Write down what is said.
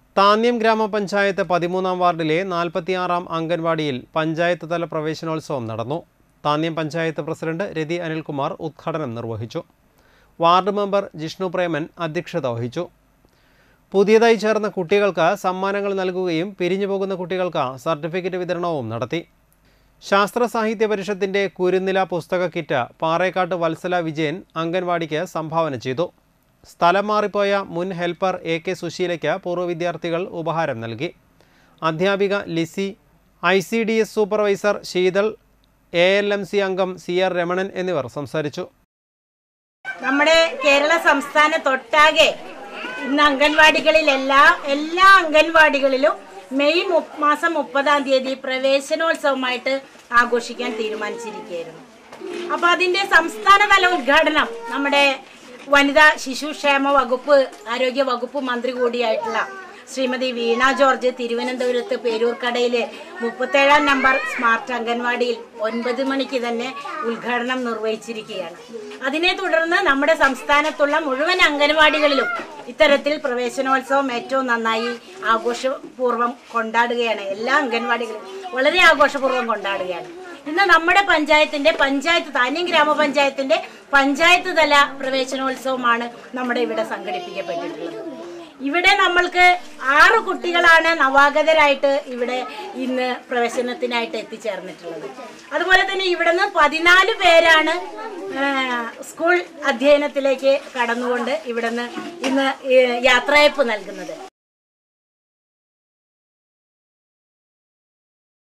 താന്യം ഗ്രാമപഞ്ചായത്ത് പതിമൂന്നാം വാർഡിലെ നാൽപ്പത്തിയാറാം അംഗൻവാടിയിൽ പഞ്ചായത്ത് തല പ്രവേശനോത്സവം നടന്നു താന്യം പഞ്ചായത്ത് പ്രസിഡന്റ് രതി അനിൽകുമാർ ഉദ്ഘാടനം നിർവഹിച്ചു വാർഡ് മെമ്പർ ജിഷ്ണു പ്രേമൻ അധ്യക്ഷത വഹിച്ചു പുതിയതായി ചേർന്ന കുട്ടികൾക്ക് സമ്മാനങ്ങൾ നൽകുകയും പിരിഞ്ഞുപോകുന്ന കുട്ടികൾക്ക് സർട്ടിഫിക്കറ്റ് വിതരണവും നടത്തി ശാസ്ത്ര സാഹിത്യ പരിഷത്തിന്റെ കുരുന്നില പുസ്തക കിറ്റ് പാറേക്കാട്ട് വത്സല വിജയൻ അംഗൻവാടിക്ക് സംഭാവന ചെയ്തു സ്ഥലം മാറിപ്പോയ മുൻ ഹെൽപ്പർ എ കെ സുശീലയ്ക്ക് പൂർവ്വ വിദ്യാർത്ഥികൾ ഉപഹാരം നൽകി അധ്യാപിക Lissy I C D S supervisor Sheethal A L M C അംഗം സി ആർ രമണൻ എന്നിവർ സംസാരിച്ചു നമ്മുടെ കേരള സംസ്ഥാനത്തൊട്ടാകെ ഇന്ന് അംഗൻവാടികളിലെല്ലാം എല്ലാ അംഗൻവാടികളിലും മെയ് മു- മാസം മുപ്പതാം തീയതി പ്രവേശനോത്സവമായിട്ട് ആഘോഷിക്കാൻ തീരുമാനിച്ചിരിക്കുകയായിരുന്നു അപ്പൊ അതിന്റെ സംസ്ഥാനതല ഉദ്ഘാടനം നമ്മുടെ വനിതാ ശിശുക്ഷേമ വകുപ്പ് ആരോഗ്യ വകുപ്പ് മന്ത്രി കൂടിയായിട്ടുള്ള ശ്രീമതി വീണ ജോർജ് തിരുവനന്തപുരത്ത് പേരൂർക്കടയിലെ മുപ്പത്തേഴാം നമ്പർ സ്മാർട്ട് അംഗൻവാടിയിൽ ഒൻപത് മണിക്ക് തന്നെ ഉദ്ഘാടനം നിർവഹിച്ചിരിക്കുകയാണ് അതിനെ തുടർന്ന് നമ്മുടെ സംസ്ഥാനത്തുള്ള മുഴുവൻ അംഗൻവാടികളിലും ഇത്തരത്തിൽ പ്രവേശനോത്സവം ഏറ്റവും നന്നായി ആഘോഷപൂർവ്വം കൊണ്ടാടുകയാണ് എല്ലാ അംഗൻവാടികളും വളരെ ആഘോഷപൂർവ്വം കൊണ്ടാടുകയാണ് ഇന്ന് നമ്മുടെ പഞ്ചായത്തിന്റെ പഞ്ചായത്ത് താന്യം ഗ്രാമപഞ്ചായത്തിന്റെ പഞ്ചായത്ത് തല പ്രവേശനോത്സവമാണ് നമ്മുടെ ഇവിടെ സംഘടിപ്പിക്കപ്പെട്ടിട്ടുള്ളത് ഇവിടെ നമ്മൾക്ക് ആറ് കുട്ടികളാണ് നവാഗതരായിട്ട് ഇവിടെ ഇന്ന് പ്രവേശനത്തിനായിട്ട് എത്തിച്ചേർന്നിട്ടുള്ളത് അതുപോലെ തന്നെ ഇവിടെ നിന്ന് പതിനാല് പേരാണ് ആ, സ്കൂൾ അധ്യയനത്തിലേക്ക് കടന്നുകൊണ്ട് ഇവിടെ നിന്ന് ഇന്ന് ഈ യാത്രയപ്പ് നൽകുന്നത്